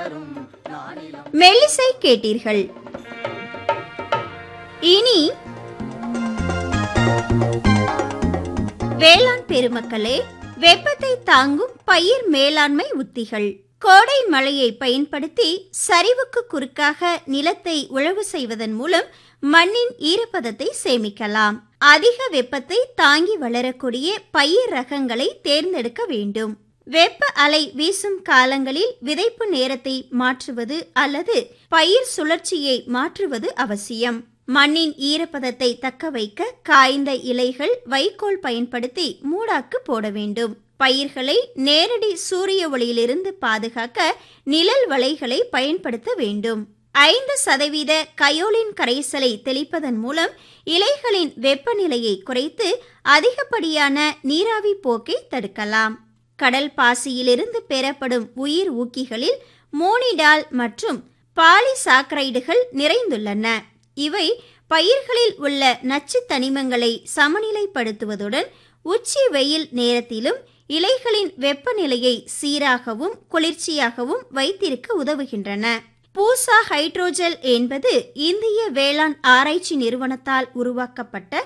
மெல்லிசை கேட்டீர்கள் இனி வேளாண் பெருமக்களே வெப்பத்தை தாங்கும் பயிர் மேலாண்மை உத்திகள் கோடை மழையை பயன்படுத்தி சரிவுக்கு குறுக்காக நிலத்தை உழவு செய்வதன் மூலம் மண்ணின் ஈரப்பதத்தை சேமிக்கலாம் அதிக வெப்பத்தை தாங்கி வளரக்கூடிய பயிர் ரகங்களை தேர்ந்தெடுக்க வேண்டும் வெப்ப அலை வீசும் காலங்களில் விதைப்பு நேரத்தை மாற்றுவது அல்லது பயிர் சுழற்சியை மாற்றுவது அவசியம் மண்ணின் ஈரப்பதத்தை தக்க வைக்க காய்ந்த இலைகள் வைக்கோல் பயன்படுத்தி மூடாக்கு போட வேண்டும் பயிர்களை நேரடி சூரிய ஒளியிலிருந்து பாதுகாக்க நிழல் வலைகளை பயன்படுத்த வேண்டும் ஐந்து சதவீத கயோலின் கரைசலை தெளிப்பதன் மூலம் இலைகளின் வெப்பநிலையை குறைத்து அதிகப்படியான நீராவி போக்கை தடுக்கலாம் கடல் பாசியிலிருந்து பெறப்படும் உயிர் ஊக்கிகளில் மோனிடால் மற்றும் பாலிசாக்கரைடுகள் நிறைந்துள்ளன இவை பயிர்களில் உள்ள நச்சு தனிமங்களை சமநிலைப்படுத்துவதுடன் உச்சி வெயில் நேரத்திலும் இலைகளின் வெப்பநிலையை சீராகவும் குளிர்ச்சியாகவும் வைத்திருக்க உதவுகின்றன பூசா ஹைட்ரோஜல் என்பது இந்திய வேளாண் ஆராய்ச்சி நிறுவனத்தால் உருவாக்கப்பட்ட